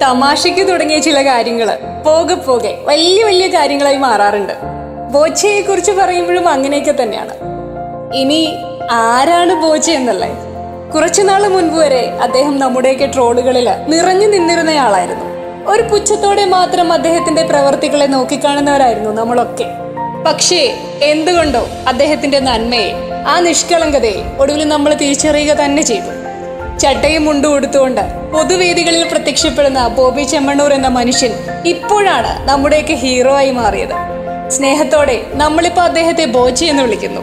തമാശയ്ക്ക് തുടങ്ങിയ ചില കാര്യങ്ങൾ പോകെ പോകെ വലിയ വലിയ കാര്യങ്ങളായി മാറാറുണ്ട് ബോച്ചയെ കുറിച്ച് പറയുമ്പോഴും അങ്ങനെയൊക്കെ തന്നെയാണ് ഇനി ആരാണ് ബോച്ച എന്നല്ലേ കുറച്ചുനാള് മുൻപ് വരെ അദ്ദേഹം നമ്മുടെയൊക്കെ ട്രോളുകളിൽ നിറഞ്ഞു നിന്നിരുന്നയാളായിരുന്നു ഒരു പുച്ഛത്തോടെ മാത്രം അദ്ദേഹത്തിന്റെ പ്രവർത്തികളെ നോക്കിക്കാണുന്നവരായിരുന്നു നമ്മളൊക്കെ പക്ഷേ എന്തുകൊണ്ടോ അദ്ദേഹത്തിന്റെ നന്മയെ ആ നിഷ്കളങ്കതയെ ഒടുവിൽ നമ്മൾ തിരിച്ചറിയുക തന്നെ ചെയ്തു ചട്ടയും മുണ്ടും ഉടുത്തുകൊണ്ട് പൊതുവേദികളിൽ പ്രത്യക്ഷപ്പെടുന്ന ബോബി ചെമ്മണ്ണൂർ എന്ന മനുഷ്യൻ ഇപ്പോഴാണ് നമ്മുടെയൊക്കെ ഹീറോ ആയി മാറിയത് സ്നേഹത്തോടെ നമ്മളിപ്പോ അദ്ദേഹത്തെ ബോച്ചി എന്ന് വിളിക്കുന്നു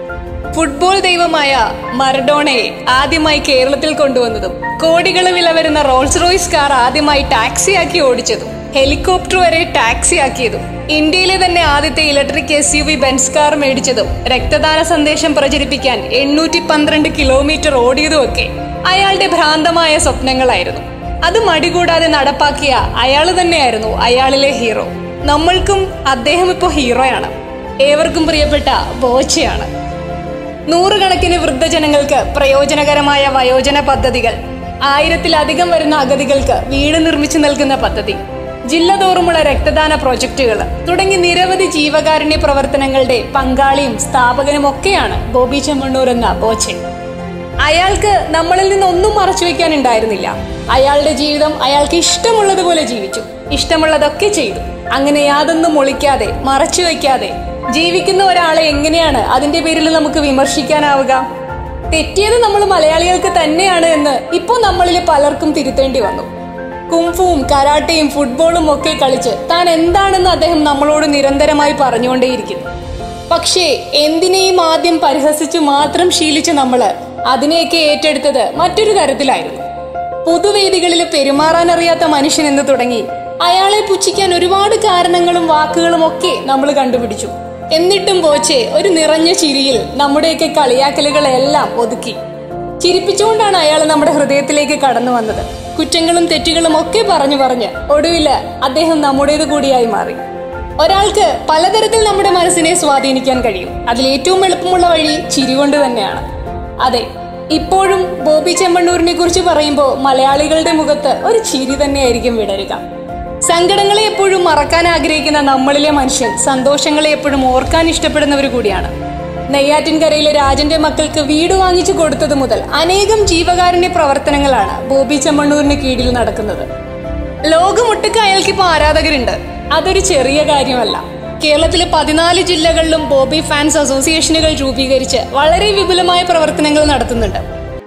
ഫുട്ബോൾ ദൈവമായ മറഡോണയെ ആദ്യമായി കേരളത്തിൽ കൊണ്ടുവന്നതും കോടികൾ വില വരുന്ന റോൾസ് റോയ്സ് കാർ ആദ്യമായി ടാക്സിയാക്കി ഓടിച്ചതും ഹെലികോപ്റ്റർ വരെ ടാക്സിയാക്കിയതും ഇന്ത്യയിലെ തന്നെ ആദ്യത്തെ electric S U V Benz car മേടിച്ചതും രക്തദാന സന്ദേശം പ്രചരിപ്പിക്കാൻ എണ്ണൂറ്റി പന്ത്രണ്ട് കിലോമീറ്റർ ഓടിയതുമൊക്കെ അയാളുടെ ഭ്രാന്തമായ സ്വപ്നങ്ങളായിരുന്നു അത് മടികൂടാതെ നടപ്പാക്കിയ അയാൾ തന്നെയായിരുന്നു അയാളിലെ ഹീറോ നമ്മൾക്കും അദ്ദേഹം ഇപ്പോൾ ഹീറോയാണ് ഏവർക്കും പ്രിയപ്പെട്ട ബോച്ചയാണ് നൂറുകണക്കിന് വൃദ്ധജനങ്ങൾക്ക് പ്രയോജനകരമായ വയോജന പദ്ധതികൾ ആയിരത്തിലധികം വരുന്ന അഗതികൾക്ക് വീട് നിർമ്മിച്ചു നൽകുന്ന പദ്ധതി ജില്ല തോറുമുള്ള രക്തദാന പ്രോജക്റ്റുകൾ തുടങ്ങി നിരവധി ജീവകാരുണ്യ പ്രവർത്തനങ്ങളുടെ പങ്കാളിയും സ്ഥാപകനും ഒക്കെയാണ് ബോബി ചെമ്മണ്ണൂർ എന്ന ബോച്ചൻ അയാൾക്ക് നമ്മളിൽ നിന്നൊന്നും മറച്ചു വെക്കാൻ ഉണ്ടായിരുന്നില്ല അയാളുടെ ജീവിതം അയാൾക്ക് ഇഷ്ടമുള്ളതുപോലെ ജീവിച്ചു ഇഷ്ടമുള്ളതൊക്കെ ചെയ്തു അങ്ങനെ യാതൊന്നും ഒളിക്കാതെ മറച്ചു വെക്കാതെ ജീവിക്കുന്ന ഒരാളെ എങ്ങനെയാണ് അതിന്റെ പേരിൽ നമുക്ക് വിമർശിക്കാനാവുക തെറ്റിയത് നമ്മൾ മലയാളികൾക്ക് തന്നെയാണ് എന്ന് ഇപ്പോൾ നമ്മളിൽ പലർക്കും തിരുത്തേണ്ടി വന്നു കുംഫുവും കരാട്ടയും ഫുട്ബോളും ഒക്കെ കളിച്ച് താൻ എന്താണെന്ന് അദ്ദേഹം നമ്മളോട് നിരന്തരമായി പറഞ്ഞുകൊണ്ടേയിരിക്കുന്നു പക്ഷേ എന്തിനേയും ആദ്യം പരിഹസിച്ചു മാത്രം ശീലിച്ച നമ്മള് അതിനെയൊക്കെ ഏറ്റെടുത്തത് മറ്റൊരു തരത്തിലായിരുന്നു പൊതുവേദികളിൽ പെരുമാറാൻ അറിയാത്ത മനുഷ്യൻ എന്ന് തുടങ്ങി അയാളെ പുച്ഛിക്കാൻ ഒരുപാട് കാരണങ്ങളും വാക്കുകളും ഒക്കെ നമ്മൾ കണ്ടുപിടിച്ചു എന്നിട്ടും പോച്ചെ ഒരു നിറഞ്ഞ ചിരിയിൽ നമ്മുടെയൊക്കെ കളിയാക്കലുകളെല്ലാം ഒതുക്കി ചിരിപ്പിച്ചുകൊണ്ടാണ് അയാൾ നമ്മുടെ ഹൃദയത്തിലേക്ക് കടന്നു വന്നത് കുറ്റങ്ങളും തെറ്റുകളും ഒക്കെ പറഞ്ഞു പറഞ്ഞ് ഒടുവില് അദ്ദേഹം നമ്മുടേത് കൂടിയായി മാറി ഒരാൾക്ക് പലതരത്തിൽ നമ്മുടെ മനസ്സിനെ സ്വാധീനിക്കാൻ കഴിയും അതിൽ ഏറ്റവും എളുപ്പമുള്ള വഴി ചിരി കൊണ്ട് തന്നെയാണ് അതെ ഇപ്പോഴും ബോബി ചെമ്മണ്ണൂരിനെ കുറിച്ച് പറയുമ്പോൾ മലയാളികളുടെ മുഖത്ത് ഒരു ചിരി തന്നെയായിരിക്കും വിടരുക സങ്കടങ്ങളെ എപ്പോഴും മറക്കാൻ ആഗ്രഹിക്കുന്ന നമ്മളിലെ മനുഷ്യൻ സന്തോഷങ്ങളെ എപ്പോഴും ഓർക്കാൻ ഇഷ്ടപ്പെടുന്നവർ കൂടിയാണ് നെയ്യാറ്റിൻകരയിലെ രാജന്റെ മക്കൾക്ക് വീട് വാങ്ങിച്ചു കൊടുത്തത് മുതൽ അനേകം ജീവകാരുണ്യ പ്രവർത്തനങ്ങളാണ് ബോബി ചെമ്മണ്ണൂരിന് കീഴിൽ നടക്കുന്നത് ലോകമൊട്ടുക്ക് അയാൾക്കിപ്പോൾ ആരാധകരുണ്ട് അതൊരു ചെറിയ കാര്യമല്ല കേരളത്തിലെ പതിനാല് ജില്ലകളിലും ബോബി ഫാൻസ് അസോസിയേഷനുകൾ രൂപീകരിച്ച് വളരെ വിപുലമായ പ്രവർത്തനങ്ങൾ നടത്തുന്നുണ്ട്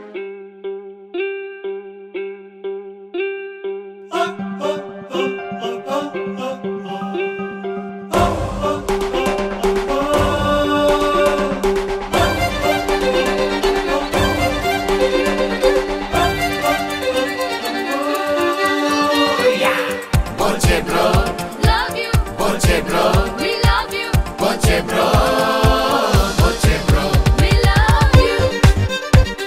Love you. We love you. We love you.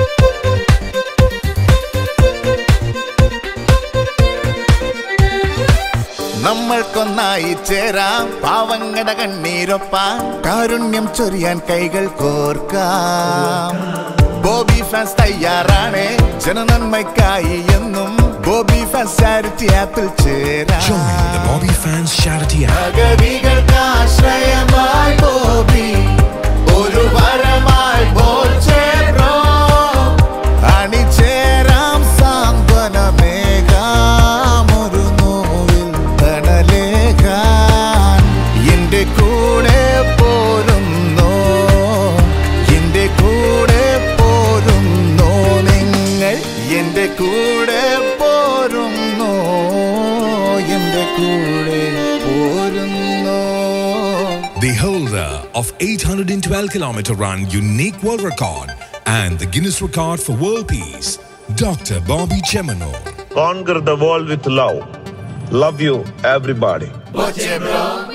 നമ്മൾക്കൊന്നായി ചേരാം പാവങ്ങട കണ്ണീരൊപ്പാൻ കാരുണ്യം ചൊരിയാൻ കൈകൾ കോർക്കാം ബോബി ഫാൻസ് തയ്യാറാണ് ജനനന്മയ്ക്കായി എന്നും ബോബി ഫാൻസ് ചാരിറ്റി ആപ്പിൽ ചേരാം Join the Bobby Fans Charity app. അഗതികൾക്ക് ആശ്രയമായി Bobby ഒരു വരമായി ബോച്ചേ ബ്രോ അണിചേരാം സാന്ത്വനമേകാം ഒരു നോവിൽ തണലേകാൻ എന്റെ കൂടെ പോരുന്നോ എന്റെ കൂടെ പോരുന്നോ നിങ്ങൾ എന്റെ കൂടെ പോരുന്നോ എന്റെ കൂടെ പോരുന്നോ The holder of 812 kilometer run unique world record and the Guinness record for world peace, Dr. Bobby Chemanor. Conquer the world with love. Love you, everybody. Boche bro,